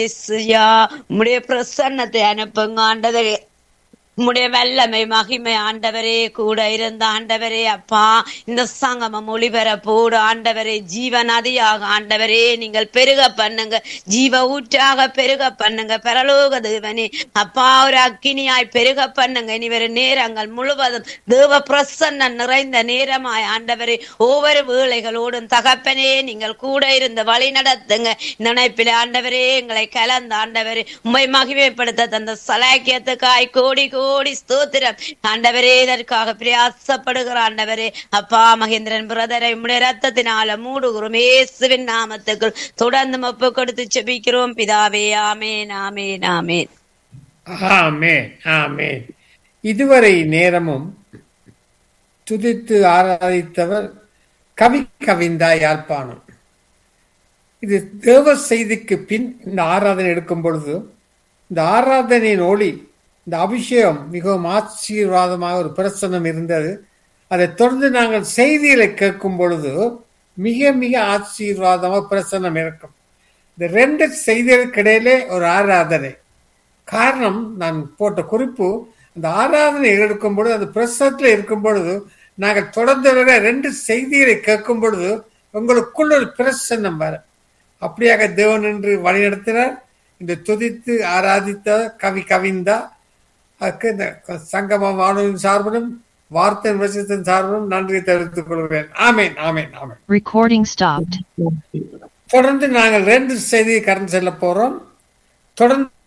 இயேசுயா உம்முடைய பிரசன்னத்தை அனுப்புங்க ஆண்டவரே உம்முடைய வல்லமை மகிமை ஆண்டவரே கூட இருந்த ஆண்டவரே அப்பா இந்த சங்கமம் ஒளிபரப்போடு ஆண்டவரே ஜீவ நதியாக ஆண்டவரே நீங்கள் பெருக பண்ணுங்க ஜீவ ஊற்றாக பெருக பண்ணுங்க பரலோக தேவனே அப்பா ஒரு அக்கினியாய் பெருக பண்ணுங்க இனி வரும் நேரங்கள் முழுவதும் தேவ பிரசன்னம் நிறைந்த நேரமாய் ஆண்டவரே ஒவ்வொரு வேளைகளோடும் தகப்பனே நீங்கள் கூட இருந்து வழி நடத்துங்க நினைப்பில் ஆண்டவரே எங்களை கலந்த ஆண்டவரே உண்மை மகிமைப்படுத்த தந்த சலாக்கியத்துக்காய் கோடி கோடி ஸ்தோத்திரம் ஆண்டவரே இதற்காக பிரயாசப்படுகிற ஆண்டவரே அப்பா மகேந்திரன் பிரதரை உம்முடைய ரத்தத்தினால மூடுகிறோம் இயேசுவின் நாமத்துக்குள் தொடர்ந்து ஒப்பு கொடுத்து செபிக்கிறோம் பிதாவே ஆமேன் ஆமேன் ஆமேன் ஆமென் ஆமென் இதுவரை நேரமும் துதித்து ஆராதித்தவர் கவி கவிந்தா யாழ்ப்பாணம் இது தேவ செய்திக்கு பின் இந்த ஆராதனை எடுக்கும் பொழுது இந்த ஆராதனையின் ஒளி இந்த அபிஷேகம் மிகவும் ஆசீர்வாதமாக ஒரு பிரசன்னம் இருந்தது அதை தொடர்ந்து நாங்கள் செய்திகளை கேட்கும் பொழுது மிக மிக ஆசீர்வாதமாக பிரசன்னம் இருக்கும் இந்த ரெண்டு செய்திகளுக்கு இடையிலே ஒரு ஆராதனை காரணம் நான் போட்ட குறிப்பு அந்த ஆராதனை எடுக்கும் பொழுது அந்த பிரசத்தில் இருக்கும் பொழுது நாங்கள் தொடர்ந்து வர ரெண்டு செய்திகளை கேட்கும் பொழுது உங்களுக்குள்ள ஒரு பிரசன்னம் வர அப்படியாக தேவன் என்று வழிநடத்தினார் இந்த துதித்து ஆராதித்த கவி கவிந்தா அதுக்கு இந்த சங்கம வானொலியின் சார்பிலும் வார்த்தை விசத்தின் சார்பிலும் நன்றி தெரிவித்துக் கொள்கிறேன் ஆமேன் ஆமேன் ஆமேன் Recording stopped. தொடர்ந்து நாங்கள் ரெண்டு செய்தியை கடந்து செல்ல போறோம் தொடர்ந்து